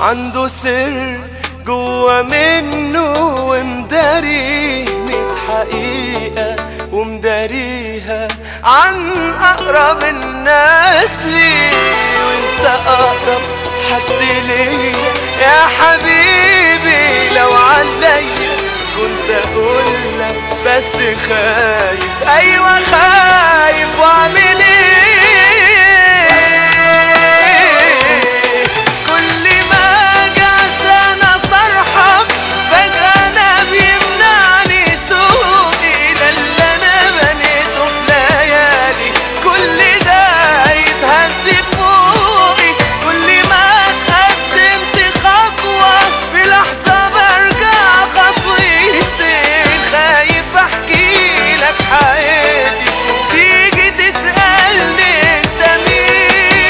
عنده سر جوا منه ومداريني الحقيقة ومداريها عن أقرب الناس لي وانت أقرب حد ليا يا حبيبي لو عليا كنت أقولك بس خايف أيوة خايف وأعمل إيه كل ما أجي عشان أصرحك فجأة أنا بيمنعني سوقي ده اللي أنا بنيته في ليالي كل ده يتهد فوقي كل ما اتقدمت خطوة في لحظة برجع خطوتين خايف أحكي لك حياتي تيجي تسألني أنت مين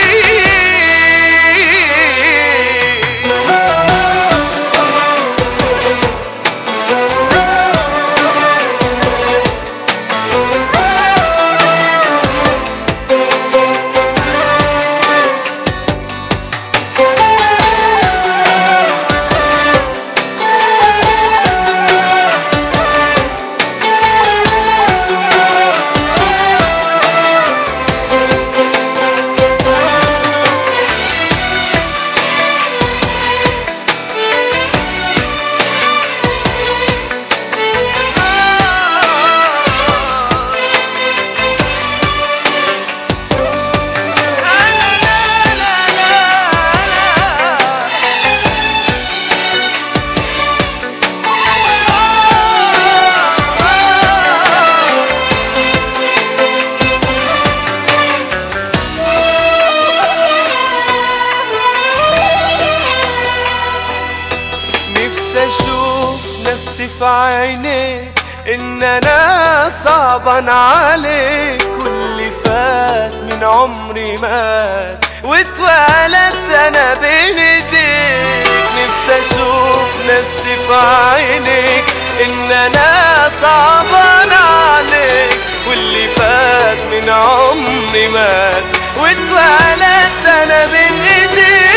نفسي اشوف نفسي في عينيك ان انا صعبان عليك كل فات من عمري مات واتولدت انا بين ايديك نفسي اشوف نفسي في عينيك ان انا صعبان عليك واللي فات من عمري مات واتولدت انا بين ايديك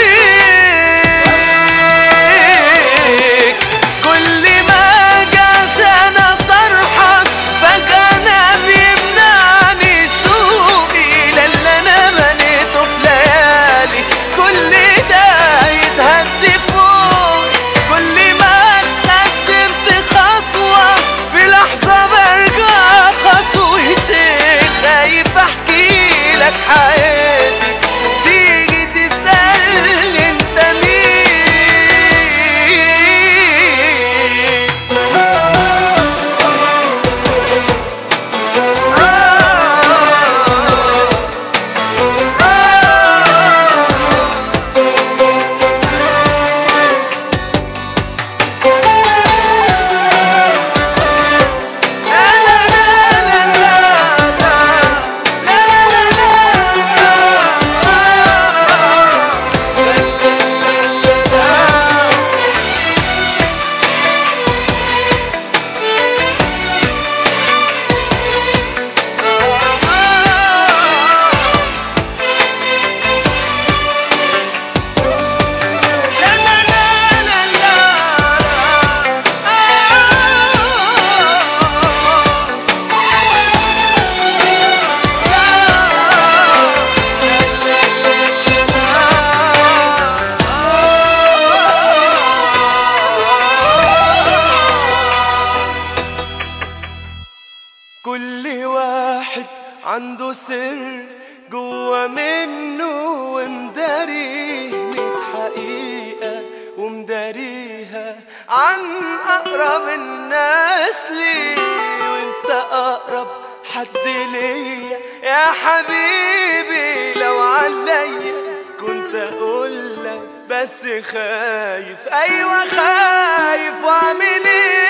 كل ما اجي عشان اصرحك فجأة انا بيمنعني سوقي لا اللي انا بنيته في ليالي كل ده يتهد فوقي كل ما اتقدمت خطوة في لحظة برجع خطوتين خايف احكي لك حياتي تيجي تسألني انت مين كل واحد عنده سر جوا منه ومداريني الحقيقة ومداريها عن أقرب الناس لي وانت أقرب حد ليا يا حبيبي لو عليا كنت أقولك بس خايف أيوة خايف وأعمل إيه